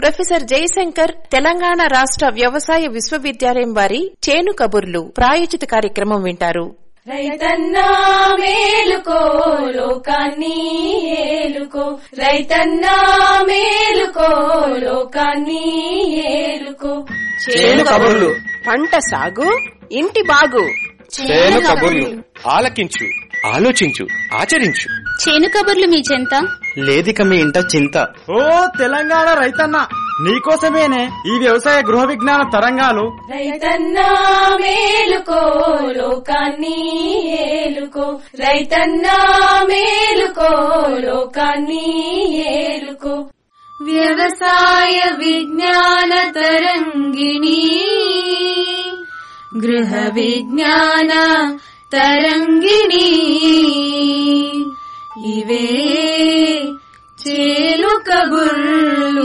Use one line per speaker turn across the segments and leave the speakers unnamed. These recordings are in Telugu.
ప్రొఫెసర్ జయశంకర్ తెలంగాణ రాష్ట్ర వ్యవసాయ విశ్వవిద్యాలయం వారి చేను కబుర్లు ప్రాయోజిత కార్యక్రమం వింటారు
రైతన్నా మేలుకో లోకాన్ని ఏలుకో రైతన్నా మేలుకో లోకాన్ని ఏలుకో
చేను కబుర్లు
పంట సాగు ఇంటి బాగు
చేను కబుర్లు ఆలకించు ఆలోచించు ఆచరించు
చేను కబుర్లు మీ చెంత
లేదిక మీ ఇంట చింత
ఓ తెలంగాణ రైతన్న నీకోసమేనే ఈ వ్యవసాయ గృహ విజ్ఞాన తరంగాలు
రైతన్నా మేలుకో లోకాన్ని ఏలుకో రైతన్నా మేలుకో లోకాన్ని ఏలుకో వ్యవసాయ విజ్ఞాన తరంగిణి గృహ విజ్ఞాన తరంగిణి ఇవే చేలు కబుర్లు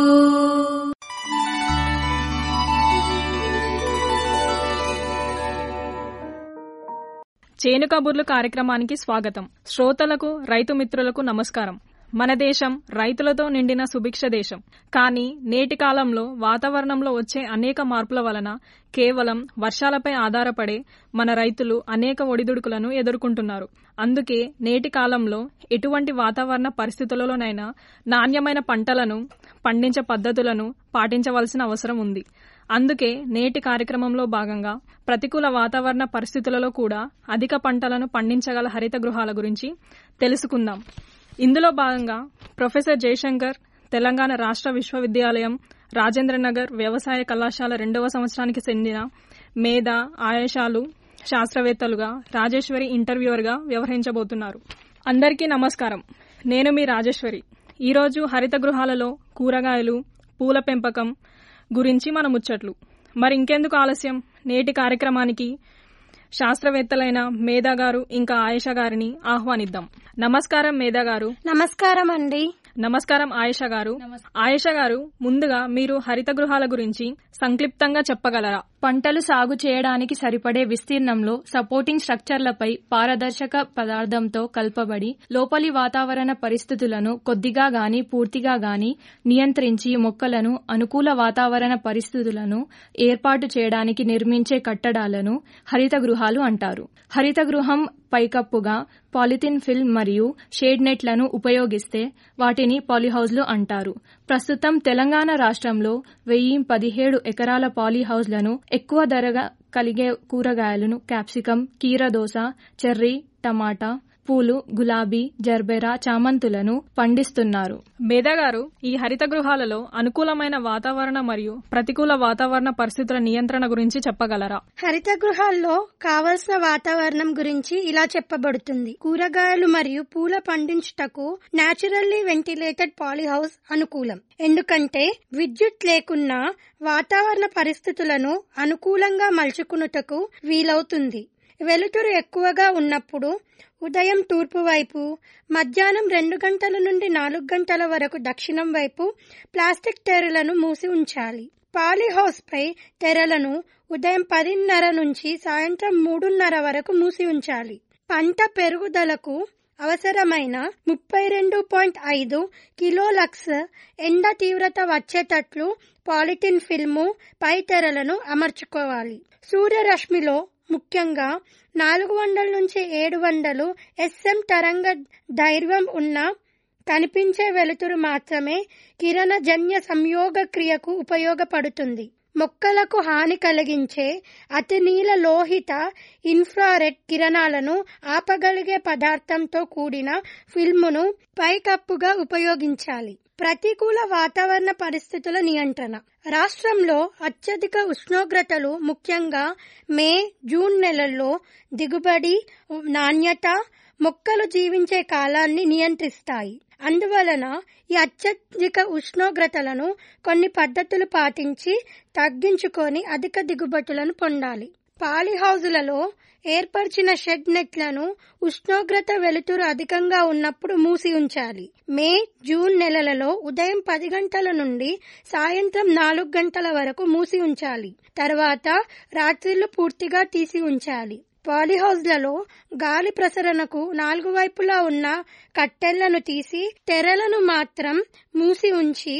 చేను కబుర్లు కార్యక్రమానికి స్వాగతం శ్రోతలకు రైతు మిత్రులకు నమస్కారం మన దేశం రైతులతో నిండిన సుభిక్ష దేశం కానీ నేటి కాలంలో వాతావరణంలో వచ్చే అనేక మార్పుల వలన కేవలం వర్షాలపై ఆధారపడే మన రైతులు అనేక ఒడిదుడుకులను ఎదుర్కొంటున్నారు అందుకే నేటి కాలంలో ఎటువంటి వాతావరణ పరిస్థితులలోనైనా నాణ్యమైన పంటలను పండించే పద్ధతులను పాటించవలసిన అవసరం ఉంది అందుకే నేటి కార్యక్రమంలో భాగంగా ప్రతికూల వాతావరణ పరిస్థితులలో కూడా అధిక పంటలను పండించగల హరిత గృహాల గురించి తెలుసుకుందాం ఇందులో భాగంగా ప్రొఫెసర్ జయశంకర్ తెలంగాణ రాష్ట్ర విశ్వవిద్యాలయం రాజేంద్రనగర్ వ్యవసాయ కళాశాల రెండవ సంవత్సరానికి చెందిన మేధ ఆయేషాలు శాస్త్రవేత్తలుగా రాజేశ్వరి ఇంటర్వ్యూవర్గా వ్యవహరించబోతున్నారు అందరికీ నమస్కారం నేను మీ రాజేశ్వరి ఈరోజు హరిత గృహాలలో కూరగాయలు పూల పెంపకం గురించి మన ముచ్చట్లు మరి ఇంకెందుకు ఆలస్యం నేటి కార్యక్రమానికి శాస్త్రవేత్తలైన మేధా గారు ఇంకా ఆయేషా గారిని ఆహ్వానిద్దాం నమస్కారం మేధా గారు
నమస్కారం అండి
నమస్కారం ఆయేషా గారు ఆయేషా గారు ముందుగా మీరు హరిత గృహాల గురించి సంక్లిప్తంగా చెప్పగలరా
పంటలు సాగు చేయడానికి సరిపడే విస్తీర్ణంలో సపోర్టింగ్ స్ట్రక్చర్లపై పారదర్శక పదార్థంతో కల్పబడి లోపలి వాతావరణ పరిస్థితులను కొద్దిగా గాని పూర్తిగా గాని నియంత్రించి మొక్కలను అనుకూల వాతావరణ పరిస్థితులను ఏర్పాటు చేయడానికి నిర్మించే కట్టడాలను హరిత గృహాలు అంటారు హరిత గృహం పైకప్పుగా పాలిథిన్ ఫిల్మ్ మరియు షేడ్ నెట్లను ఉపయోగిస్తే వాటిని పాలీహౌజ్లు అంటారు ప్రస్తుతం తెలంగాణ రాష్ట్రంలో వెయ్యి పదిహేడు ఎకరాల పాలీహౌజ్లను ఎక్కువ ధరగా కలిగే కూరగాయలను క్యాప్సికం కీరదోస చెర్రీ టమాటా పూలు గులాబీ జర్బెరా చామంతులను పండిస్తున్నారు
మేధా గారు ఈ హరిత గృహాలలో అనుకూలమైన వాతావరణ మరియు ప్రతికూల వాతావరణ పరిస్థితుల నియంత్రణ గురించి చెప్పగలరా
హరిత గృహాల్లో కావలసిన వాతావరణం గురించి ఇలా చెప్పబడుతుంది కూరగాయలు మరియు పూల పండించుటకు నాచురల్లీ వెంటిలేటెడ్ పాలీహౌస్ అనుకూలం ఎందుకంటే విద్యుత్ లేకున్నా వాతావరణ పరిస్థితులను అనుకూలంగా మలుచుకున్నటకు వీలవుతుంది వెలుతురు ఎక్కువగా ఉన్నప్పుడు ఉదయం తూర్పు వైపు మధ్యాహ్నం రెండు గంటల నుండి నాలుగు గంటల వరకు దక్షిణం వైపు ప్లాస్టిక్ తెరలను మూసి ఉంచాలి పాలీహౌస్ పై తెరలను ఉదయం పదిన్నర నుంచి సాయంత్రం మూడున్నర వరకు మూసి ఉంచాలి పంట పెరుగుదలకు అవసరమైన ముప్పై రెండు పాయింట్ ఐదు కిలోలక్స్ ఎండ తీవ్రత వచ్చేటట్లు పాలిథిన్ ఫిల్ము పై తెరలను అమర్చుకోవాలి సూర్యరశ్మిలో ముఖ్యంగా నాలుగు వందల నుంచి ఏడు వందలు ఎస్ఎం తరంగ ధైర్యం ఉన్న కనిపించే వెలుతురు మాత్రమే కిరణజన్య సంయోగ క్రియకు ఉపయోగపడుతుంది మొక్కలకు హాని కలిగించే అతినీల లోహిత ఇన్ఫ్రారెడ్ కిరణాలను ఆపగలిగే పదార్థంతో కూడిన ఫిల్మును పైకప్పుగా ఉపయోగించాలి ప్రతికూల వాతావరణ పరిస్థితుల నియంత్రణ రాష్ట్రంలో అత్యధిక ఉష్ణోగ్రతలు ముఖ్యంగా మే జూన్ నెలల్లో దిగుబడి నాణ్యత మొక్కలు జీవించే కాలాన్ని నియంత్రిస్తాయి అందువలన ఈ అత్యధిక ఉష్ణోగ్రతలను కొన్ని పద్ధతులు పాటించి తగ్గించుకొని అధిక దిగుబడులను పొందాలి పాలిహౌజులలో ఏర్పరిచిన షెడ్ నెట్లను ఉష్ణోగ్రత వెలుతురు అధికంగా ఉన్నప్పుడు మూసి ఉంచాలి మే జూన్ నెలలలో ఉదయం పది గంటల నుండి సాయంత్రం నాలుగు గంటల వరకు మూసి ఉంచాలి తర్వాత రాత్రిళ్లు పూర్తిగా తీసి ఉంచాలి పాలిహౌజ్లలో గాలి ప్రసరణకు నాలుగు వైపులా ఉన్న కట్టెలను తీసి తెరలను మాత్రం మూసి ఉంచి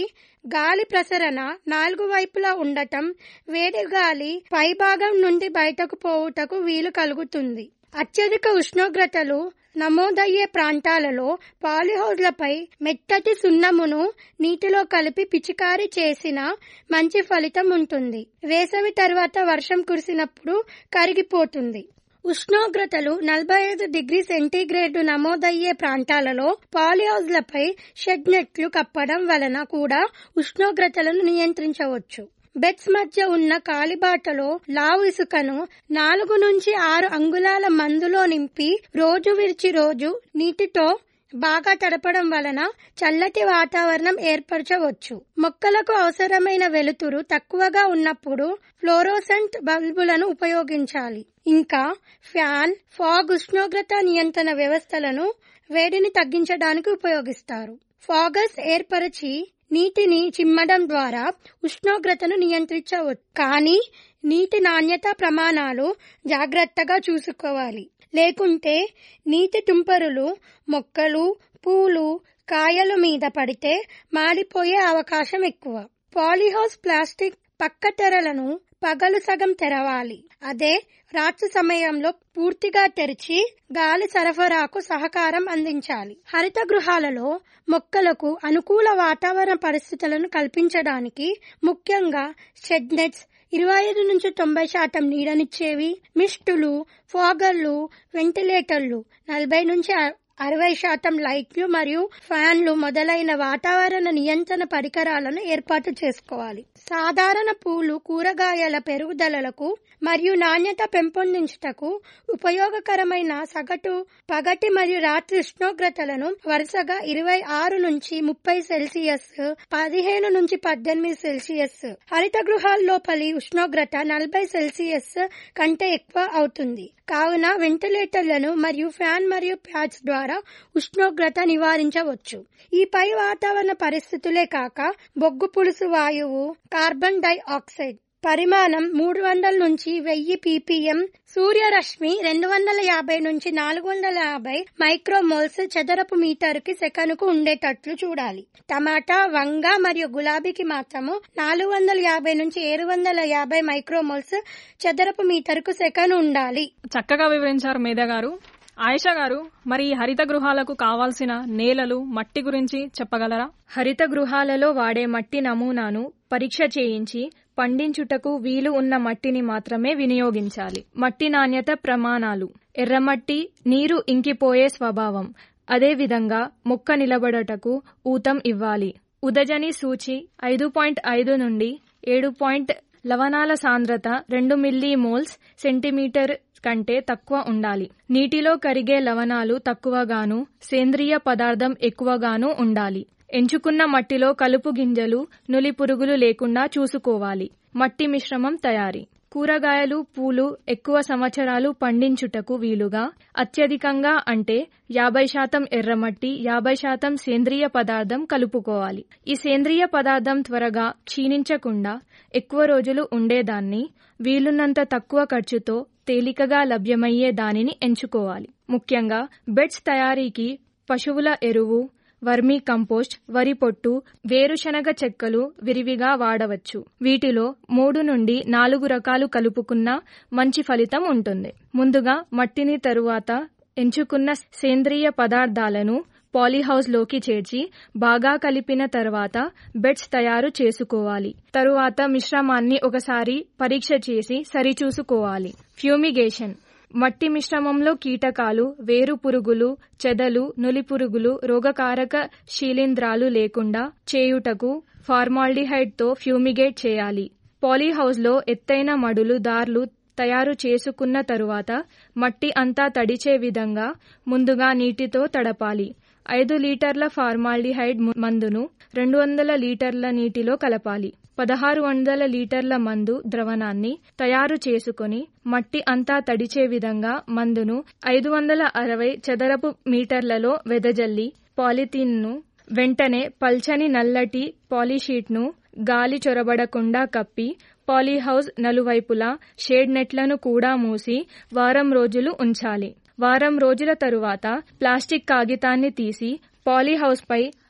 గాలి ప్రసరణ నాలుగు వైపులా ఉండటం వేడి గాలి పైభాగం నుండి బయటకు పోవుటకు వీలు కలుగుతుంది అత్యధిక ఉష్ణోగ్రతలు నమోదయ్యే ప్రాంతాలలో పాలిహౌజ్లపై మెత్తటి సున్నమును నీటిలో కలిపి పిచికారీ చేసిన మంచి ఫలితం ఉంటుంది వేసవి తర్వాత వర్షం కురిసినప్పుడు కరిగిపోతుంది ఉష్ణోగ్రతలు నలభై ఐదు డిగ్రీ సెంటీగ్రేడ్ నమోదయ్యే ప్రాంతాలలో పాలిహౌజ్లపై షెడ్ నెట్లు కప్పడం వలన కూడా ఉష్ణోగ్రతలను నియంత్రించవచ్చు బెడ్స్ మధ్య ఉన్న కాలిబాటలో లావు ఇసుకను నాలుగు నుంచి ఆరు అంగుళాల మందులో నింపి రోజు విడిచి రోజు నీటితో బాగా తడపడం వలన చల్లటి వాతావరణం ఏర్పరచవచ్చు మొక్కలకు అవసరమైన వెలుతురు తక్కువగా ఉన్నప్పుడు ఫ్లోరోసెంట్ బల్బులను ఉపయోగించాలి ఇంకా ఫ్యాన్ ఫాగ్ ఉష్ణోగ్రత నియంత్రణ వ్యవస్థలను వేడిని తగ్గించడానికి ఉపయోగిస్తారు ఫాగస్ ఏర్పరిచి నీటిని చిమ్మడం ద్వారా ఉష్ణోగ్రతను నియంత్రించవచ్చు కానీ నీటి నాణ్యత ప్రమాణాలు జాగ్రత్తగా చూసుకోవాలి లేకుంటే నీటి తుంపరులు మొక్కలు పూలు కాయల మీద పడితే మాడిపోయే అవకాశం ఎక్కువ పాలిహౌస్ ప్లాస్టిక్ పక్క తెరలను పగలు సగం తెరవాలి అదే రాత్రి సమయంలో పూర్తిగా తెరిచి గాలి సరఫరాకు సహకారం అందించాలి హరిత గృహాలలో మొక్కలకు అనుకూల వాతావరణ పరిస్థితులను కల్పించడానికి ముఖ్యంగా షెడ్ నెట్స్ ఇరవై ఐదు నుంచి తొంభై శాతం నీడనిచ్చేవి మిస్టులు ఫాగర్లు వెంటిలేటర్లు నలభై నుంచి అరవై శాతం లైట్లు మరియు ఫ్యాన్లు మొదలైన వాతావరణ నియంత్రణ పరికరాలను ఏర్పాటు చేసుకోవాలి సాధారణ పూలు కూరగాయల పెరుగుదలకు మరియు నాణ్యత పెంపొందించుటకు ఉపయోగకరమైన సగటు పగటి మరియు రాత్రి ఉష్ణోగ్రతలను వరుసగా ఇరవై ఆరు నుంచి ముప్పై సెల్సియస్ పదిహేను నుంచి పద్దెనిమిది సెల్సియస్ హరిత గృహాల్లోపలి ఉష్ణోగ్రత నలభై సెల్సియస్ కంటే ఎక్కువ అవుతుంది కావున వెంటిలేటర్లను మరియు ఫ్యాన్ మరియు ప్యాచ్ ద్వారా ఉష్ణోగ్రత నివారించవచ్చు ఈ పై వాతావరణ పరిస్థితులే కాక బొగ్గు పులుసు వాయువు కార్బన్ డైఆక్సైడ్ పరిమాణం మూడు వందల నుంచి వెయ్యి పీపీఎం సూర్యరశ్మి రెండు వందల యాభై నుంచి నాలుగు వందల యాభై మైక్రోమోల్స్ చదరపు మీటర్ కి సెకనుకు ఉండేటట్లు చూడాలి టమాటా వంగ మరియు గులాబీకి మాత్రము నాలుగు వందల యాభై నుంచి ఏడు వందల యాభై మైక్రోమోల్స్ చదరపు మీటర్ కు సెకను ఉండాలి
చక్కగా వివరించారు మేధా గారు ఆయిషా గారు మరి ఈ హరిత గృహాలకు కావాల్సిన నేలలు మట్టి గురించి చెప్పగలరా
హరిత గృహాలలో వాడే మట్టి నమూనాను పరీక్ష చేయించి పండించుటకు వీలు ఉన్న మట్టిని మాత్రమే వినియోగించాలి మట్టి నాణ్యత ప్రమాణాలు ఎర్రమట్టి నీరు ఇంకిపోయే స్వభావం అదేవిధంగా మొక్క నిలబడటకు ఊతం ఇవ్వాలి ఉదజని సూచి ఐదు పాయింట్ ఐదు నుండి ఏడు పాయింట్ లవణాల సాంద్రత రెండు మిల్లీ మోల్స్ సెంటీమీటర్ కంటే తక్కువ ఉండాలి నీటిలో కరిగే లవణాలు తక్కువగాను సేంద్రియ పదార్థం ఎక్కువగాను ఉండాలి ఎంచుకున్న మట్టిలో కలుపు గింజలు నులి పురుగులు లేకుండా చూసుకోవాలి మట్టి మిశ్రమం తయారీ కూరగాయలు పూలు ఎక్కువ సంవత్సరాలు పండించుటకు వీలుగా అత్యధికంగా అంటే యాభై శాతం ఎర్రమట్టి యాభై శాతం సేంద్రియ పదార్థం కలుపుకోవాలి ఈ సేంద్రియ పదార్థం త్వరగా క్షీణించకుండా ఎక్కువ రోజులు ఉండేదాన్ని వీలున్నంత తక్కువ ఖర్చుతో తేలికగా లభ్యమయ్యే దానిని ఎంచుకోవాలి ముఖ్యంగా బెడ్స్ తయారీకి పశువుల ఎరువు వర్మీ కంపోస్ట్ వరి పొట్టు వేరుశనగ చెక్కలు విరివిగా వాడవచ్చు వీటిలో మూడు నుండి నాలుగు రకాలు కలుపుకున్న మంచి ఫలితం ఉంటుంది ముందుగా మట్టిని తరువాత ఎంచుకున్న సేంద్రియ పదార్థాలను పాలీహౌస్ లోకి చేర్చి బాగా కలిపిన తర్వాత బెడ్స్ తయారు చేసుకోవాలి తరువాత మిశ్రమాన్ని ఒకసారి పరీక్ష చేసి సరిచూసుకోవాలి ఫ్యూమిగేషన్ మట్టి మిశ్రమంలో కీటకాలు వేరు పురుగులు చెదలు నులి పురుగులు రోగకారక శీలింధ్రాలు లేకుండా చేయుటకు ఫార్మాల్డిహైడ్ తో ఫ్యూమిగేట్ చేయాలి పాలీహౌస్ లో ఎత్తైన మడులు దార్లు తయారు చేసుకున్న తరువాత మట్టి అంతా తడిచే విధంగా ముందుగా నీటితో తడపాలి ఐదు లీటర్ల ఫార్మాల్డిహైడ్ మందును రెండు వందల లీటర్ల నీటిలో కలపాలి పదహారు వందల లీటర్ల మందు ద్రవణాన్ని తయారు చేసుకుని మట్టి అంతా తడిచే విధంగా మందును ఐదు వందల అరవై చదరపు మీటర్లలో వెదజల్లి పాలిథీన్ను వెంటనే పల్చని నల్లటి పాలీషీట్ను గాలి చొరబడకుండా కప్పి పాలీహౌస్ నలువైపులా షేడ్ నెట్లను కూడా మూసి వారం రోజులు ఉంచాలి వారం రోజుల తరువాత ప్లాస్టిక్ కాగితాన్ని తీసి పాలీహౌస్ పై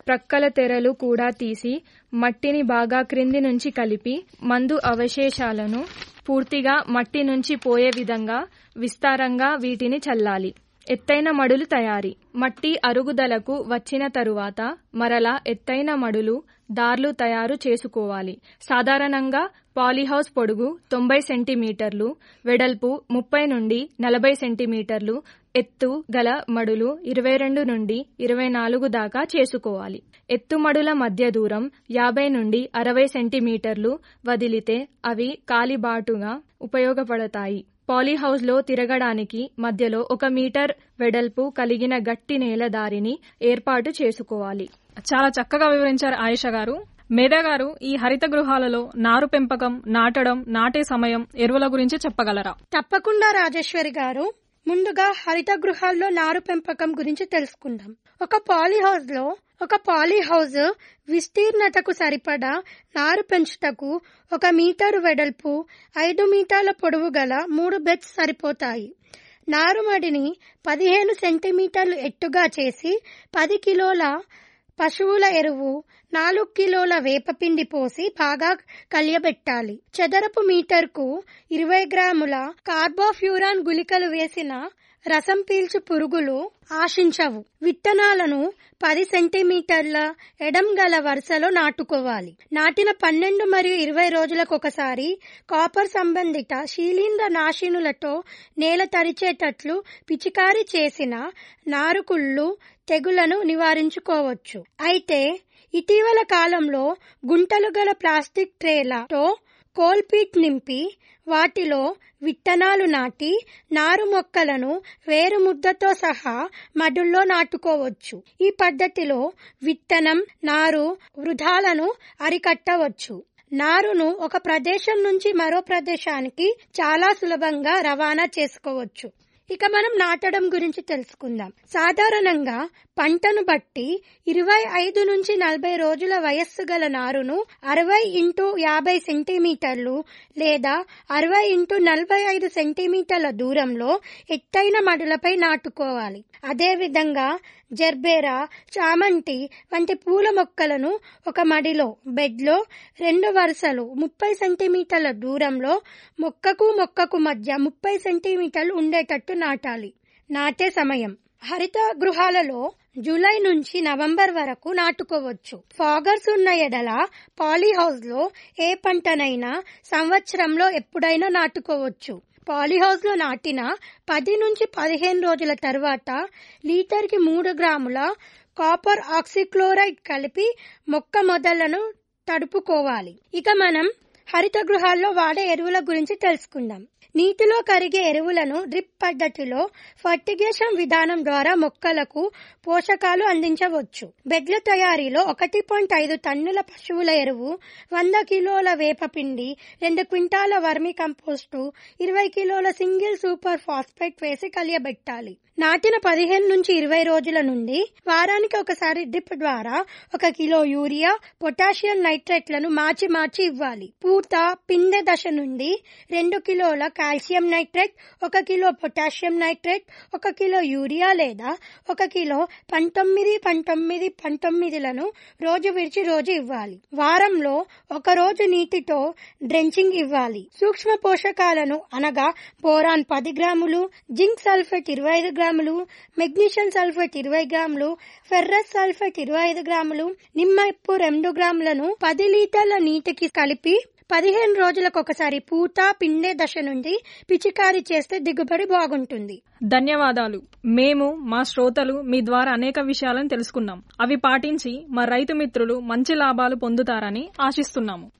ప్రక్కల తెరలు కూడా తీసి మట్టిని బాగా క్రింది నుంచి కలిపి మందు అవశేషాలను పూర్తిగా మట్టి నుంచి పోయే విధంగా విస్తారంగా వీటిని చల్లాలి ఎత్తైన మడులు తయారీ మట్టి అరుగుదలకు వచ్చిన తరువాత మరలా ఎత్తైన మడులు దార్లు తయారు చేసుకోవాలి సాధారణంగా పాలీహౌస్ పొడుగు తొంభై సెంటీమీటర్లు వెడల్పు ముప్పై నుండి నలభై సెంటీమీటర్లు ఎత్తు గల మడులు ఇరవై రెండు నుండి ఇరవై నాలుగు దాకా చేసుకోవాలి ఎత్తుమడుల మధ్య దూరం యాభై నుండి అరవై సెంటీమీటర్లు వదిలితే అవి కాలిబాటుగా ఉపయోగపడతాయి పాలీహౌస్ లో తిరగడానికి మధ్యలో ఒక మీటర్ వెడల్పు కలిగిన గట్టి నేల దారిని ఏర్పాటు చేసుకోవాలి
చాలా చక్కగా వివరించారు ఆయేష గారు మేధా గారు ఈ హరిత గృహాలలో నారు పెంపకం నాటడం నాటే సమయం ఎరువుల గురించి చెప్పగలరా
తప్పకుండా రాజేశ్వరి గారు ముందుగా హరిత గృహాల్లో నారు పెంపకం గురించి తెలుసుకుందాం ఒక పాలీహౌస్ లో ఒక పాలీహౌస్ విస్తీర్ణతకు సరిపడా నారు పెంచుటకు ఒక మీటరు వెడల్పు ఐదు మీటర్ల పొడవు గల మూడు బెడ్స్ సరిపోతాయి నారుమడిని పదిహేను సెంటీమీటర్లు ఎత్తుగా చేసి పది కిలోల పశువుల ఎరువు నాలుగు కిలోల వేపపిండి పోసి బాగా కలియబెట్టాలి చదరపు మీటర్కు ఇరవై గ్రాముల కార్బోఫ్యూరాన్ గుళికలు వేసిన రసం పీల్చు పురుగులు ఆశించవు విత్తనాలను పది సెంటీమీటర్ల ఎడం గల వరుసలో నాటుకోవాలి నాటిన పన్నెండు మరియు ఇరవై రోజులకు ఒకసారి కాపర్ సంబంధిత శీలీంద్ర నాశినులతో నేల తరిచేటట్లు పిచికారీ చేసిన నారుకుళ్ళు తెగులను నివారించుకోవచ్చు అయితే ఇటీవల కాలంలో గుంటలు గల ప్లాస్టిక్ ట్రేలతో కోల్పీట్ నింపి వాటిలో విత్తనాలు నాటి నారు మొక్కలను వేరు ముద్దతో సహా మడుల్లో నాటుకోవచ్చు ఈ పద్ధతిలో విత్తనం నారు వృధాలను అరికట్టవచ్చు నారును ఒక ప్రదేశం నుంచి మరో ప్రదేశానికి చాలా సులభంగా రవాణా చేసుకోవచ్చు ఇక మనం నాటడం గురించి తెలుసుకుందాం సాధారణంగా పంటను బట్టి ఇరవై ఐదు నుంచి నలభై రోజుల వయస్సు గల నారును అరవై ఇంటూ యాభై సెంటీమీటర్లు లేదా అరవై ఇంటూ నలభై ఐదు సెంటీమీటర్ల దూరంలో ఎత్తైన మడులపై నాటుకోవాలి అదేవిధంగా జర్బేరా చామంతి వంటి పూల మొక్కలను ఒక మడిలో బెడ్లో రెండు వరుసలు ముప్పై సెంటీమీటర్ల దూరంలో మొక్కకు మొక్కకు మధ్య ముప్పై సెంటీమీటర్లు ఉండేటట్టు నాటాలి నాటే సమయం హరిత గృహాలలో జూలై నుంచి నవంబర్ వరకు నాటుకోవచ్చు ఫాగర్స్ ఉన్న ఎడల పాలీహౌస్ లో ఏ పంటనైనా సంవత్సరంలో ఎప్పుడైనా నాటుకోవచ్చు పాలీహౌస్ లో నాటిన పది నుంచి పదిహేను రోజుల తర్వాత లీటర్ కి మూడు గ్రాముల కాపర్ ఆక్సిక్లోరైడ్ కలిపి మొక్క మొదలను తడుపుకోవాలి ఇక మనం హరిత గృహాల్లో వాడే ఎరువుల గురించి తెలుసుకుందాం నీటిలో కరిగే ఎరువులను డ్రిప్ పద్ధతిలో ఫర్టిగేషన్ విధానం ద్వారా మొక్కలకు పోషకాలు అందించవచ్చు బెడ్ల తయారీలో ఒకటి పాయింట్ ఐదు టన్నుల పశువుల ఎరువు వంద కిలోల వేపపిండి రెండు క్వింటాల వర్మి కంపోస్టు ఇరవై కిలోల సింగిల్ సూపర్ ఫాస్ఫేట్ వేసి కలియబెట్టాలి నాటిన పదిహేను నుంచి ఇరవై రోజుల నుండి వారానికి ఒకసారి డ్రిప్ ద్వారా ఒక కిలో యూరియా పొటాషియం నైట్రేట్లను మార్చి మార్చి ఇవ్వాలి పూత పిందె దశ నుండి రెండు కిలోల కాల్షియం నైట్రేట్ ఒక కిలో పొటాషియం నైట్రేట్ ఒక కిలో యూరియా లేదా ఒక కిలో పంతొమ్మిది పంతొమ్మిది పంతొమ్మిదిలను రోజు విడిచి రోజు ఇవ్వాలి వారంలో ఒక రోజు నీటితో డ్రెంచింగ్ ఇవ్వాలి సూక్ష్మ పోషకాలను అనగా బోరాన్ పది గ్రాములు జింక్ సల్ఫేట్ ఇరవై ఐదు గ్రాములు మెగ్నీషియం సల్ఫేట్ ఇరవై గ్రాములు ఫెర్రస్ సల్ఫేట్ ఇరవై ఐదు గ్రాములు నిమ్మప్పు రెండు గ్రాములను పది లీటర్ల నీటికి కలిపి పదిహేను రోజులకు ఒకసారి పూత పిండే దశ నుండి పిచికారీ చేస్తే దిగుబడి బాగుంటుంది
ధన్యవాదాలు మేము మా శ్రోతలు మీ ద్వారా అనేక విషయాలను తెలుసుకున్నాం అవి పాటించి మా రైతు మిత్రులు మంచి లాభాలు పొందుతారని ఆశిస్తున్నాము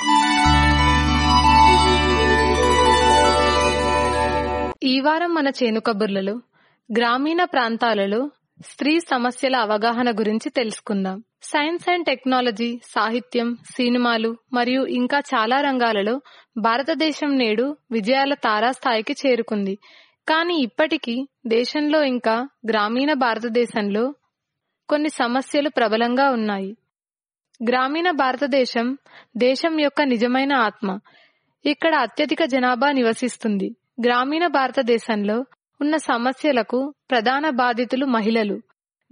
ఈ వారం మన చేను కబుర్లలో గ్రామీణ ప్రాంతాలలో స్త్రీ సమస్యల అవగాహన గురించి తెలుసుకుందాం సైన్స్ అండ్ టెక్నాలజీ సాహిత్యం సినిమాలు మరియు ఇంకా చాలా రంగాలలో భారతదేశం నేడు విజయాల తారాస్థాయికి చేరుకుంది కానీ ఇప్పటికీ దేశంలో ఇంకా గ్రామీణ భారతదేశంలో కొన్ని సమస్యలు ప్రబలంగా ఉన్నాయి గ్రామీణ భారతదేశం దేశం యొక్క నిజమైన ఆత్మ ఇక్కడ అత్యధిక జనాభా నివసిస్తుంది గ్రామీణ భారతదేశంలో ఉన్న సమస్యలకు ప్రధాన బాధితులు మహిళలు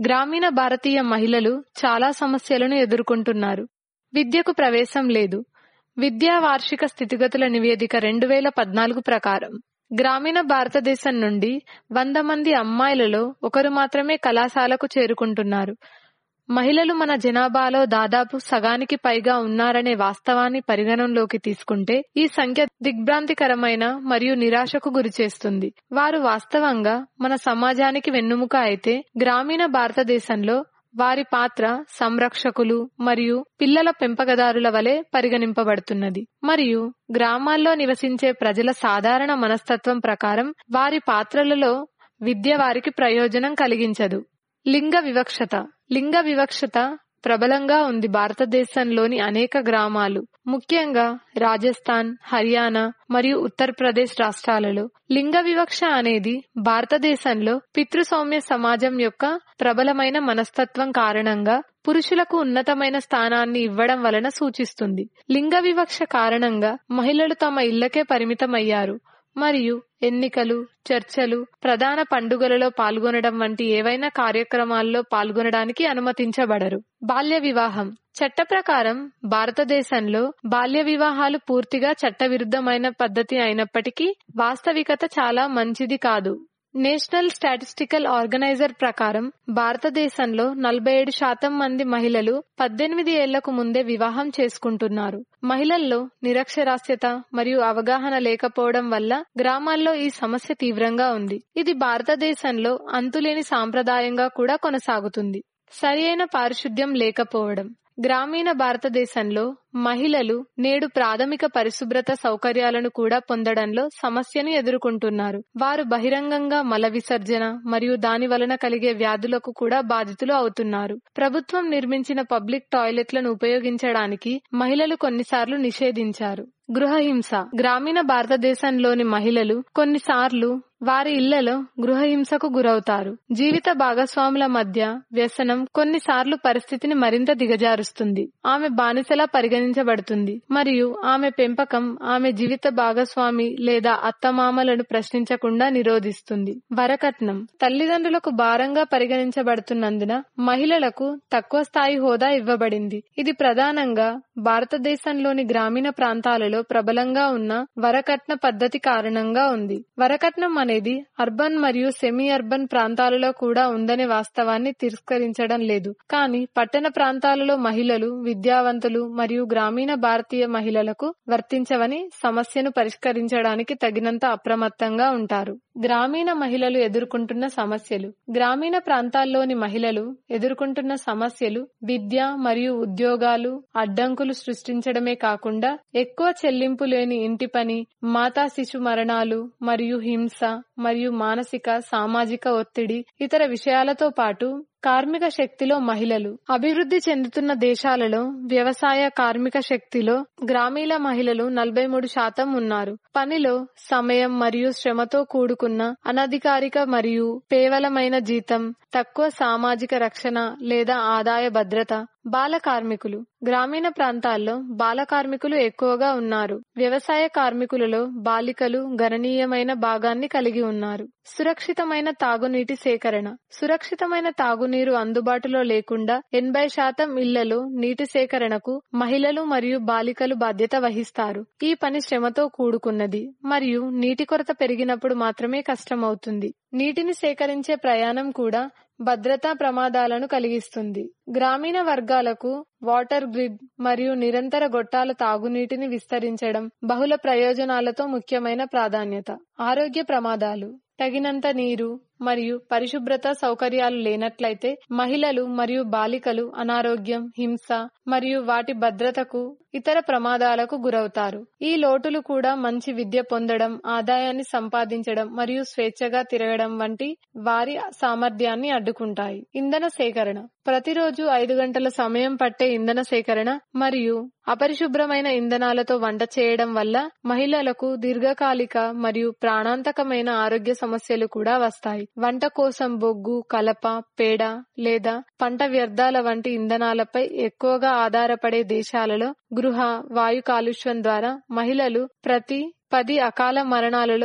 గ్రామీణ భారతీయ మహిళలు చాలా సమస్యలను ఎదుర్కొంటున్నారు విద్యకు ప్రవేశం లేదు విద్యా వార్షిక స్థితిగతుల నివేదిక రెండు వేల పద్నాలుగు ప్రకారం గ్రామీణ భారతదేశం నుండి వంద మంది అమ్మాయిలలో ఒకరు మాత్రమే కళాశాలకు చేరుకుంటున్నారు మహిళలు మన జనాభాలో దాదాపు సగానికి పైగా ఉన్నారనే వాస్తవాన్ని పరిగణనలోకి తీసుకుంటే ఈ సంఖ్య దిగ్భ్రాంతికరమైన మరియు నిరాశకు గురిచేస్తుంది వారు వాస్తవంగా మన సమాజానికి వెన్నుముక అయితే గ్రామీణ భారతదేశంలో వారి పాత్ర సంరక్షకులు మరియు పిల్లల పెంపకదారుల వలె పరిగణింపబడుతున్నది మరియు గ్రామాల్లో నివసించే ప్రజల సాధారణ మనస్తత్వం ప్రకారం వారి పాత్రలలో విద్య వారికి ప్రయోజనం కలిగించదు లింగ వివక్షత లింగ వివక్షత ప్రబలంగా ఉంది భారతదేశంలోని అనేక గ్రామాలు ముఖ్యంగా రాజస్థాన్ హర్యానా మరియు ఉత్తరప్రదేశ్ రాష్ట్రాలలో లింగ వివక్ష అనేది భారతదేశంలో పితృసౌమ్య సమాజం యొక్క ప్రబలమైన మనస్తత్వం కారణంగా పురుషులకు ఉన్నతమైన స్థానాన్ని ఇవ్వడం వలన సూచిస్తుంది లింగ వివక్ష కారణంగా మహిళలు తమ ఇళ్లకే పరిమితమయ్యారు మరియు ఎన్నికలు చర్చలు ప్రధాన పండుగలలో పాల్గొనడం వంటి ఏవైనా కార్యక్రమాల్లో పాల్గొనడానికి అనుమతించబడరు బాల్య వివాహం చట్ట ప్రకారం భారతదేశంలో బాల్య వివాహాలు పూర్తిగా చట్టవిరుద్ధమైన పద్ధతి అయినప్పటికీ వాస్తవికత చాలా మంచిది కాదు నేషనల్ స్టాటిస్టికల్ ఆర్గనైజర్ ప్రకారం భారతదేశంలో నలభై ఏడు శాతం మంది మహిళలు పద్దెనిమిది ఏళ్లకు ముందే వివాహం చేసుకుంటున్నారు మహిళల్లో నిరక్షరాస్యత మరియు అవగాహన లేకపోవడం వల్ల గ్రామాల్లో ఈ సమస్య తీవ్రంగా ఉంది ఇది భారతదేశంలో అంతులేని సాంప్రదాయంగా కూడా కొనసాగుతుంది సరియైన పారిశుద్ధ్యం లేకపోవడం గ్రామీణ భారతదేశంలో మహిళలు నేడు ప్రాథమిక పరిశుభ్రత సౌకర్యాలను కూడా పొందడంలో సమస్యను ఎదుర్కొంటున్నారు వారు బహిరంగంగా మల విసర్జన మరియు దాని వలన కలిగే వ్యాధులకు కూడా బాధితులు అవుతున్నారు ప్రభుత్వం నిర్మించిన పబ్లిక్ టాయిలెట్లను ఉపయోగించడానికి మహిళలు కొన్నిసార్లు నిషేధించారు గృహహింస గ్రామీణ భారతదేశంలోని మహిళలు కొన్నిసార్లు వారి ఇళ్లలో గృహహింసకు గురవుతారు జీవిత భాగస్వాముల మధ్య వ్యసనం కొన్నిసార్లు పరిస్థితిని మరింత దిగజారుస్తుంది ఆమె బానిసలా పరిగణించబడుతుంది మరియు ఆమె పెంపకం ఆమె జీవిత భాగస్వామి లేదా అత్తమామలను ప్రశ్నించకుండా నిరోధిస్తుంది వరకట్నం తల్లిదండ్రులకు భారంగా పరిగణించబడుతున్నందున మహిళలకు తక్కువ స్థాయి హోదా ఇవ్వబడింది ఇది ప్రధానంగా భారతదేశంలోని గ్రామీణ ప్రాంతాలలో ప్రబలంగా ఉన్న వరకట్న పద్ధతి కారణంగా ఉంది వరకట్నం అనేది అర్బన్ మరియు సెమీ అర్బన్ ప్రాంతాలలో కూడా ఉందనే వాస్తవాన్ని తిరస్కరించడం లేదు కానీ పట్టణ ప్రాంతాలలో మహిళలు విద్యావంతులు మరియు గ్రామీణ భారతీయ మహిళలకు వర్తించవని సమస్యను పరిష్కరించడానికి తగినంత అప్రమత్తంగా ఉంటారు గ్రామీణ మహిళలు ఎదుర్కొంటున్న సమస్యలు గ్రామీణ ప్రాంతాల్లోని మహిళలు ఎదుర్కొంటున్న సమస్యలు విద్య మరియు ఉద్యోగాలు అడ్డంకులు సృష్టించడమే కాకుండా ఎక్కువ చెల్లింపు లేని ఇంటి పని మాతా శిశు మరణాలు మరియు హింస మరియు మానసిక సామాజిక ఒత్తిడి ఇతర విషయాలతో పాటు కార్మిక శక్తిలో మహిళలు అభివృద్ధి చెందుతున్న దేశాలలో వ్యవసాయ కార్మిక శక్తిలో గ్రామీణ మహిళలు నలభై మూడు శాతం ఉన్నారు పనిలో సమయం మరియు శ్రమతో కూడుకున్న అనధికారిక మరియు పేవలమైన జీతం తక్కువ సామాజిక రక్షణ లేదా ఆదాయ భద్రత బాల కార్మికులు గ్రామీణ ప్రాంతాల్లో బాల కార్మికులు ఎక్కువగా ఉన్నారు వ్యవసాయ కార్మికులలో బాలికలు గణనీయమైన భాగాన్ని కలిగి ఉన్నారు సురక్షితమైన తాగునీటి సేకరణ సురక్షితమైన తాగునీరు అందుబాటులో లేకుండా ఎనభై శాతం ఇళ్లలో నీటి సేకరణకు మహిళలు మరియు బాలికలు బాధ్యత వహిస్తారు ఈ పని శ్రమతో కూడుకున్నది మరియు నీటి కొరత పెరిగినప్పుడు మాత్రమే కష్టమవుతుంది నీటిని సేకరించే ప్రయాణం కూడా భద్రతా ప్రమాదాలను కలిగిస్తుంది గ్రామీణ వర్గాలకు వాటర్ గ్రిడ్ మరియు నిరంతర గొట్టాల తాగునీటిని విస్తరించడం బహుళ ప్రయోజనాలతో ముఖ్యమైన ప్రాధాన్యత ఆరోగ్య ప్రమాదాలు తగినంత నీరు మరియు పరిశుభ్రత సౌకర్యాలు లేనట్లయితే మహిళలు మరియు బాలికలు అనారోగ్యం హింస మరియు వాటి భద్రతకు ఇతర ప్రమాదాలకు గురవుతారు ఈ లోటులు కూడా మంచి విద్య పొందడం ఆదాయాన్ని సంపాదించడం మరియు స్వేచ్ఛగా తిరగడం వంటి వారి సామర్థ్యాన్ని అడ్డుకుంటాయి ఇంధన సేకరణ ప్రతిరోజు ఐదు గంటల సమయం పట్టే ఇంధన సేకరణ మరియు అపరిశుభ్రమైన ఇంధనాలతో వంట చేయడం వల్ల మహిళలకు దీర్ఘకాలిక మరియు ప్రాణాంతకమైన ఆరోగ్య సమస్యలు కూడా వస్తాయి వంట కోసం బొగ్గు కలప పేడ లేదా పంట వ్యర్థాల వంటి ఇంధనాలపై ఎక్కువగా ఆధారపడే దేశాలలో గృహ వాయు కాలుష్యం ద్వారా మహిళలు ప్రతి పది అకాల మరణాలలో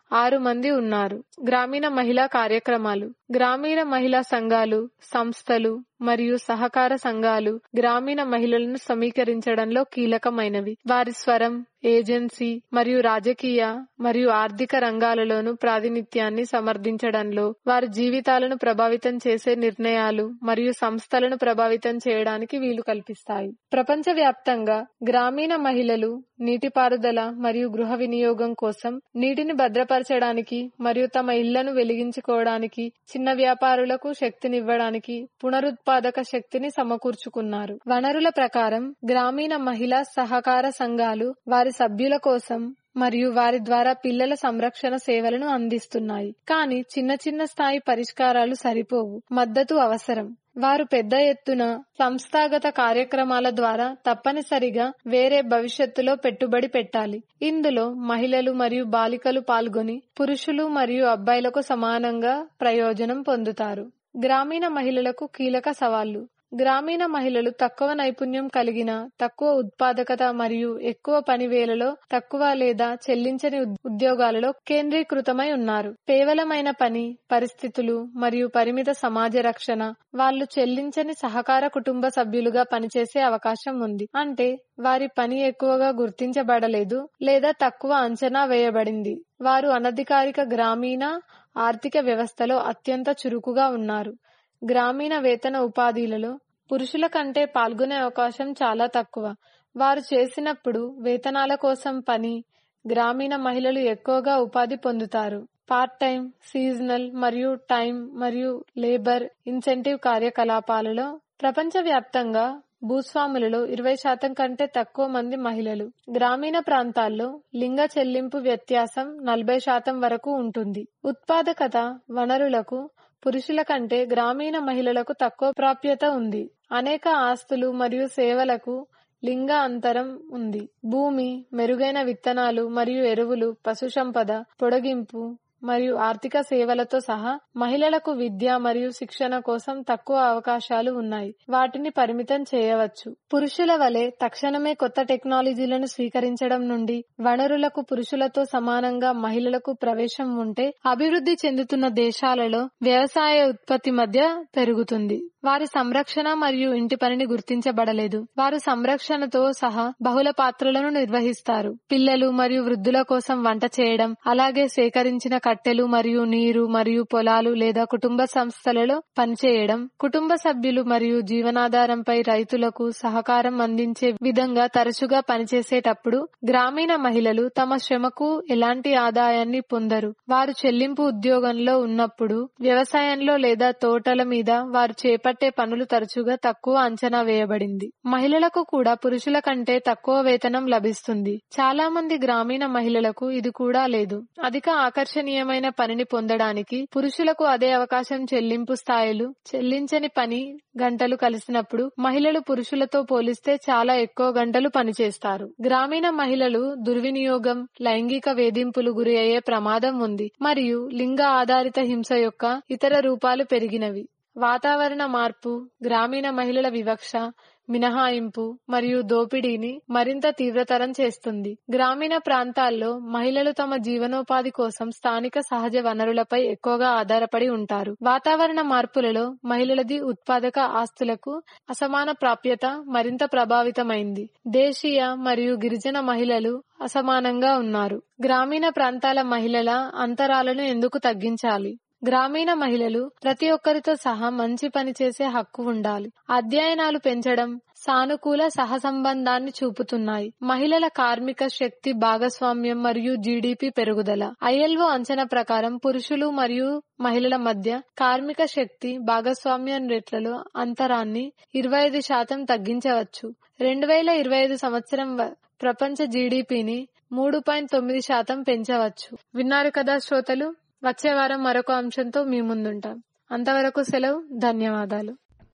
ఆరు మంది ఉన్నారు గ్రామీణ మహిళా కార్యక్రమాలు గ్రామీణ మహిళా సంఘాలు సంస్థలు మరియు సహకార సంఘాలు గ్రామీణ మహిళలను సమీకరించడంలో కీలకమైనవి వారి స్వరం ఏజెన్సీ మరియు రాజకీయ మరియు ఆర్థిక రంగాలలోనూ ప్రాతినిధ్యాన్ని సమర్థించడంలో వారి జీవితాలను ప్రభావితం చేసే నిర్ణయాలు మరియు సంస్థలను ప్రభావితం చేయడానికి వీలు కల్పిస్తాయి ప్రపంచవ్యాప్తంగా గ్రామీణ మహిళలు నీటిపారుదల మరియు గృహ వినియోగం కోసం నీటిని భద్రపరచడానికి మరియు తమ ఇళ్లను వెలిగించుకోవడానికి చిన్న వ్యాపారులకు శక్తినివ్వడానికి పునరుత్పాదక శక్తిని సమకూర్చుకున్నారు వనరుల ప్రకారం గ్రామీణ మహిళా సహకార సంఘాలు వారి సభ్యుల కోసం మరియు వారి ద్వారా పిల్లల సంరక్షణ సేవలను అందిస్తున్నాయి కానీ చిన్న చిన్న స్థాయి పరిష్కారాలు సరిపోవు మద్దతు అవసరం వారు పెద్ద ఎత్తున సంస్థాగత కార్యక్రమాల ద్వారా తప్పనిసరిగా వేరే భవిష్యత్తులో పెట్టుబడి పెట్టాలి ఇందులో మహిళలు మరియు బాలికలు పాల్గొని పురుషులు మరియు అబ్బాయిలకు సమానంగా ప్రయోజనం పొందుతారు గ్రామీణ మహిళలకు కీలక సవాళ్లు గ్రామీణ మహిళలు తక్కువ నైపుణ్యం కలిగిన తక్కువ ఉత్పాదకత మరియు ఎక్కువ పనివేలలో తక్కువ లేదా చెల్లించని ఉద్యోగాలలో కేంద్రీకృతమై ఉన్నారు కేవలమైన పని పరిస్థితులు మరియు పరిమిత సమాజ రక్షణ వాళ్ళు చెల్లించని సహకార కుటుంబ సభ్యులుగా పనిచేసే అవకాశం ఉంది అంటే వారి పని ఎక్కువగా గుర్తించబడలేదు లేదా తక్కువ అంచనా వేయబడింది వారు అనధికారిక గ్రామీణ ఆర్థిక వ్యవస్థలో అత్యంత చురుకుగా ఉన్నారు గ్రామీణ వేతన ఉపాధిలలో పురుషుల కంటే పాల్గొనే అవకాశం చాలా తక్కువ వారు చేసినప్పుడు వేతనాల కోసం పని గ్రామీణ మహిళలు ఎక్కువగా ఉపాధి పొందుతారు పార్ట్ టైం సీజనల్ మరియు టైం మరియు లేబర్ ఇన్సెంటివ్ కార్యకలాపాలలో ప్రపంచవ్యాప్తంగా భూస్వాములలో ఇరవై శాతం కంటే తక్కువ మంది మహిళలు గ్రామీణ ప్రాంతాల్లో లింగ చెల్లింపు వ్యత్యాసం నలభై శాతం వరకు ఉంటుంది ఉత్పాదకత వనరులకు పురుషుల కంటే గ్రామీణ మహిళలకు తక్కువ ప్రాప్యత ఉంది అనేక ఆస్తులు మరియు సేవలకు లింగ అంతరం ఉంది భూమి మెరుగైన విత్తనాలు మరియు ఎరువులు పశుసంపద పొడిగింపు మరియు ఆర్థిక సేవలతో సహా మహిళలకు విద్య మరియు శిక్షణ కోసం తక్కువ అవకాశాలు ఉన్నాయి వాటిని పరిమితం చేయవచ్చు పురుషుల వలె తక్షణమే కొత్త టెక్నాలజీలను స్వీకరించడం నుండి వనరులకు పురుషులతో సమానంగా మహిళలకు ప్రవేశం ఉంటే అభివృద్ధి చెందుతున్న దేశాలలో వ్యవసాయ ఉత్పత్తి మధ్య పెరుగుతుంది వారి సంరక్షణ మరియు ఇంటి పనిని గుర్తించబడలేదు వారు సంరక్షణతో సహా బహుళ పాత్రలను నిర్వహిస్తారు పిల్లలు మరియు వృద్ధుల కోసం వంట చేయడం అలాగే సేకరించిన కట్టెలు మరియు నీరు మరియు పొలాలు లేదా కుటుంబ సంస్థలలో పనిచేయడం కుటుంబ సభ్యులు మరియు జీవనాధారంపై రైతులకు సహకారం అందించే విధంగా తరచుగా పనిచేసేటప్పుడు గ్రామీణ మహిళలు తమ శ్రమకు ఎలాంటి ఆదాయాన్ని పొందరు వారు చెల్లింపు ఉద్యోగంలో ఉన్నప్పుడు వ్యవసాయంలో లేదా తోటల మీద వారు చేపట్టే పనులు తరచుగా తక్కువ అంచనా వేయబడింది మహిళలకు కూడా పురుషుల కంటే తక్కువ వేతనం లభిస్తుంది చాలా మంది గ్రామీణ మహిళలకు ఇది కూడా లేదు అధిక ఆకర్షణీయమైన పనిని పొందడానికి పురుషులకు అదే అవకాశం చెల్లింపు స్థాయిలు చెల్లించని పని గంటలు కలిసినప్పుడు మహిళలు పురుషులతో పోలిస్తే చాలా ఎక్కువ గంటలు పనిచేస్తారు గ్రామీణ మహిళలు దుర్వినియోగం లైంగిక వేధింపులు గురి అయ్యే ప్రమాదం ఉంది మరియు లింగ ఆధారిత హింస యొక్క ఇతర రూపాలు పెరిగినవి వాతావరణ మార్పు గ్రామీణ మహిళల వివక్ష మినహాయింపు మరియు దోపిడీని మరింత తీవ్రతరం చేస్తుంది గ్రామీణ ప్రాంతాల్లో మహిళలు తమ జీవనోపాధి కోసం స్థానిక సహజ వనరులపై ఎక్కువగా ఆధారపడి ఉంటారు వాతావరణ మార్పులలో మహిళలది ఉత్పాదక ఆస్తులకు అసమాన ప్రాప్యత మరింత ప్రభావితమైంది దేశీయ మరియు గిరిజన మహిళలు అసమానంగా ఉన్నారు గ్రామీణ ప్రాంతాల మహిళల అంతరాలను ఎందుకు తగ్గించాలి గ్రామీణ మహిళలు ప్రతి ఒక్కరితో సహా మంచి పని చేసే హక్కు ఉండాలి అధ్యయనాలు పెంచడం సానుకూల సహసంబంధాన్ని చూపుతున్నాయి మహిళల కార్మిక శక్తి భాగస్వామ్యం మరియు జీడిపి పెరుగుదల ఐఎల్ఓ అంచనా ప్రకారం పురుషులు మరియు మహిళల మధ్య కార్మిక శక్తి భాగస్వామ్యం రేట్లలో అంతరాన్ని ఇరవై ఐదు శాతం తగ్గించవచ్చు రెండు వేల ఇరవై ఐదు సంవత్సరం ప్రపంచ జీడిపిని మూడు పాయింట్ తొమ్మిది శాతం పెంచవచ్చు విన్నారు కదా శ్రోతలు వచ్చే వారం మరొక అంశంతో మీ ముందుంటాం అంతవరకు సెలవు ధన్యవాదాలు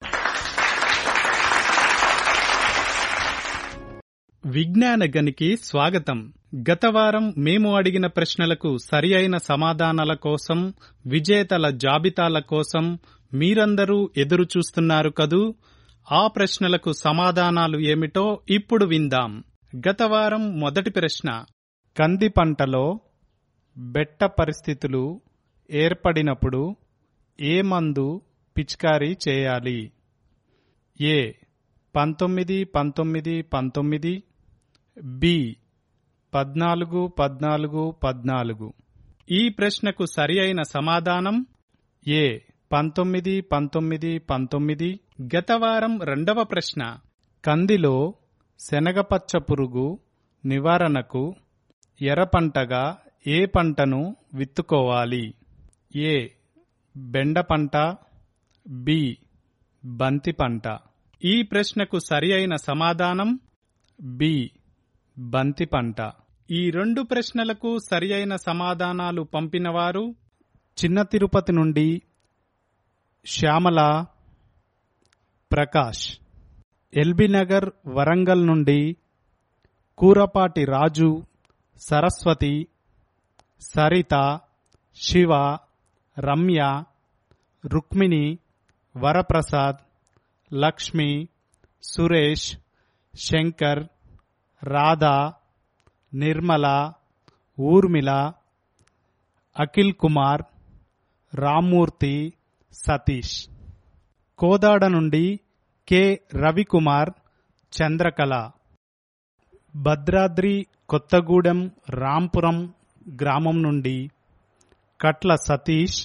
విజ్ఞాన గనికి స్వాగతం గత వారం మేము అడిగిన ప్రశ్నలకు సరి అయిన సమాధానాల కోసం విజేతల జాబితాల కోసం మీరందరూ ఎదురు చూస్తున్నారు కదూ ఆ ప్రశ్నలకు సమాధానాలు ఏమిటో ఇప్పుడు విందాం గత వారం మొదటి ప్రశ్న కంది పంటలో బెట్ట పరిస్థితులు ఏర్పడినప్పుడు ఏ మందు పిచికారీ చేయాలి ఏ పంతొమ్మిది పంతొమ్మిది పంతొమ్మిది బి పద్నాలుగు పద్నాలుగు పద్నాలుగు ఈ ప్రశ్నకు సరి అయిన సమాధానం ఏ పంతొమ్మిది పంతొమ్మిది పంతొమ్మిది గత వారం రెండవ ప్రశ్న కందిలో శనగపచ్చ పురుగు నివారణకు ఎర్రపంటగా ఏ పంటను విత్తుకోవాలి ఏ బెండ పంట బి బంతి పంట ఈ ప్రశ్నకు సరి అయిన సమాధానం బి బంతి పంట ఈ రెండు ప్రశ్నలకు సరి అయిన సమాధానాలు పంపినవారు చిన్న తిరుపతి నుండి శ్యామల ప్రకాష్ ఎల్బీ నగర్ వరంగల్ నుండి కూరపాటి రాజు సరస్వతి సరిత శివ రమ్య రుక్మిణి వరప్రసాద్ లక్ష్మి సురేష్ శంకర్ రాధా నిర్మల ఊర్మిళ అఖిల్ కుమార్ రామ్మూర్తి సతీష్ కోదాడ నుండి కె రవికుమార్ చంద్రకళ భద్రాద్రి కొత్తగూడెం రాంపురం గ్రామం నుండి కట్ల సతీష్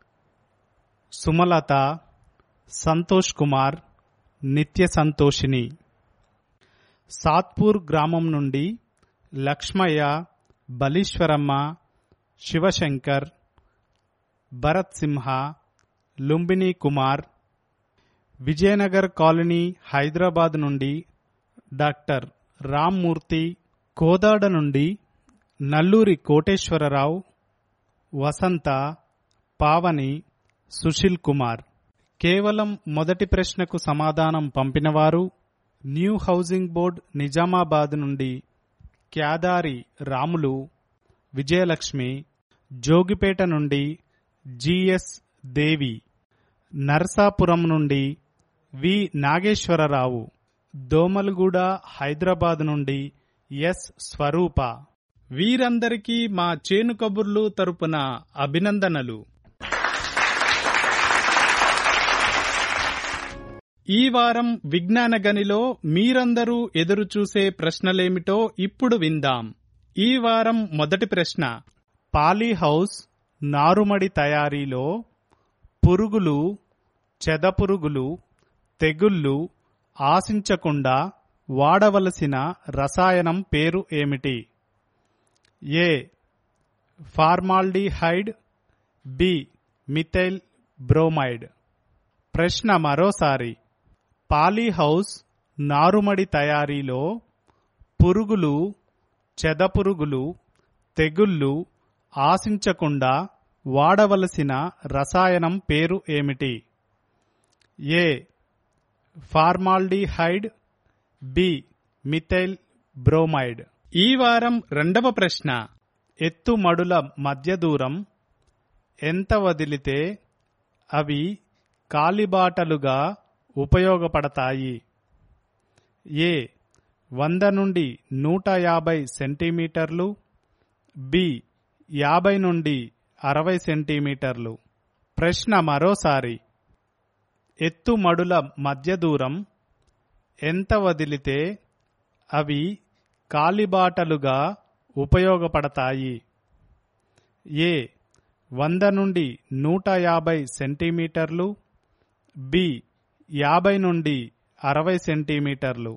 సుమలత సంతోష్ కుమార్ నిత్య సంతోషిని సాత్పూర్ గ్రామం నుండి లక్ష్మయ్య బలీశ్వరమ్మ శివశంకర్ భరత్ సింహ లుంబిని కుమార్ విజయనగర్ కాలనీ హైదరాబాద్ నుండి డాక్టర్ రామ్మూర్తి కోదాడ నుండి నల్లూరి కోటేశ్వరరావు వసంత పావని సుశీల్ కుమార్ కేవలం మొదటి ప్రశ్నకు సమాధానం పంపినవారు న్యూ హౌసింగ్ బోర్డ్ నిజామాబాద్ నుండి క్యాదారి రాములు విజయలక్ష్మి జోగిపేట నుండి జిఎస్ దేవి నర్సాపురం నుండి వి నాగేశ్వరరావు దోమల్గూడ హైదరాబాద్ నుండి ఎస్ స్వరూప వీరందరికీ మా చేను కబుర్లు తరపున అభినందనలు ఈ వారం విజ్ఞాన గనిలో మీరందరూ ఎదురుచూసే ప్రశ్నలేమిటో ఇప్పుడు విందాం ఈ వారం మొదటి ప్రశ్న పాలీహౌస్ నారుమడి తయారీలో పురుగులు చెదపురుగులు తెగుళ్ళు ఆశించకుండా వాడవలసిన రసాయనం పేరు ఏమిటి A formaldehyde B methyl bromide ప్రశ్న మరోసారి పాలీహౌస్ నారుమడి తయారీలో పురుగులు చెదపురుగులు తెగుళ్ళు ఆశించకుండా వాడవలసిన రసాయనం పేరు ఏమిటి A formaldehyde B methyl bromide ఈ వారం రెండవ ప్రశ్న ఎత్తుమడుల మధ్య దూరం ఎంత వదిలితే అవి కాలిబాటలుగా ఉపయోగపడతాయి ఏ వంద నుండి నూట యాభై సెంటీమీటర్లు బి యాభై నుండి అరవై సెంటీమీటర్లు ప్రశ్న మరోసారి ఎత్తుమడుల మధ్య దూరం ఎంత వదిలితే అవి కాలిబాటలుగా ఉపయోగపడతాయి ఏ వంద నుండి నూట యాభై సెంటీమీటర్లు బి యాభై నుండి అరవై సెంటీమీటర్లు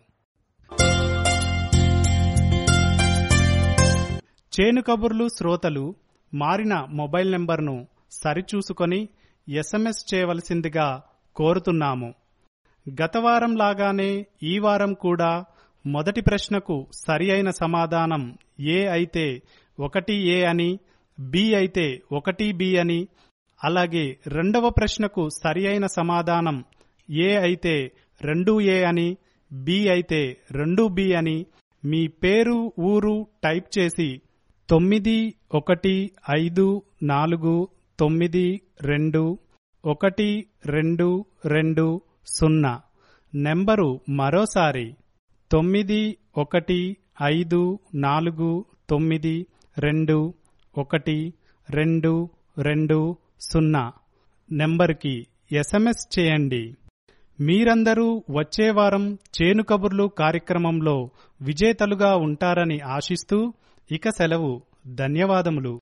చేను కబుర్లు శ్రోతలు మారిన మొబైల్ నెంబర్ను సరిచూసుకొని ఎస్ఎంఎస్ చేయవలసిందిగా కోరుతున్నాము గత వారం లాగానే ఈ వారం కూడా మొదటి ప్రశ్నకు సరి అయిన సమాధానం ఏ అయితే ఒకటి ఏ అని బి అయితే ఒకటి బి అని అలాగే రెండవ ప్రశ్నకు సరి అయిన సమాధానం ఏ అయితే రెండు ఏ అని బి అయితే రెండు బి అని మీ పేరు ఊరు టైప్ చేసి తొమ్మిది ఒకటి ఐదు నాలుగు తొమ్మిది రెండు ఒకటి రెండు రెండు సున్నా నెంబరు మరోసారి తొమ్మిది ఒకటి ఐదు నాలుగు తొమ్మిది రెండు ఒకటి రెండు రెండు సున్నా నెంబర్కి ఎస్ఎంఎస్ చేయండి మీరందరూ వచ్చే వారం చేను కబుర్లు కార్యక్రమంలో విజేతలుగా ఉంటారని ఆశిస్తూ ఇక సెలవు ధన్యవాదములు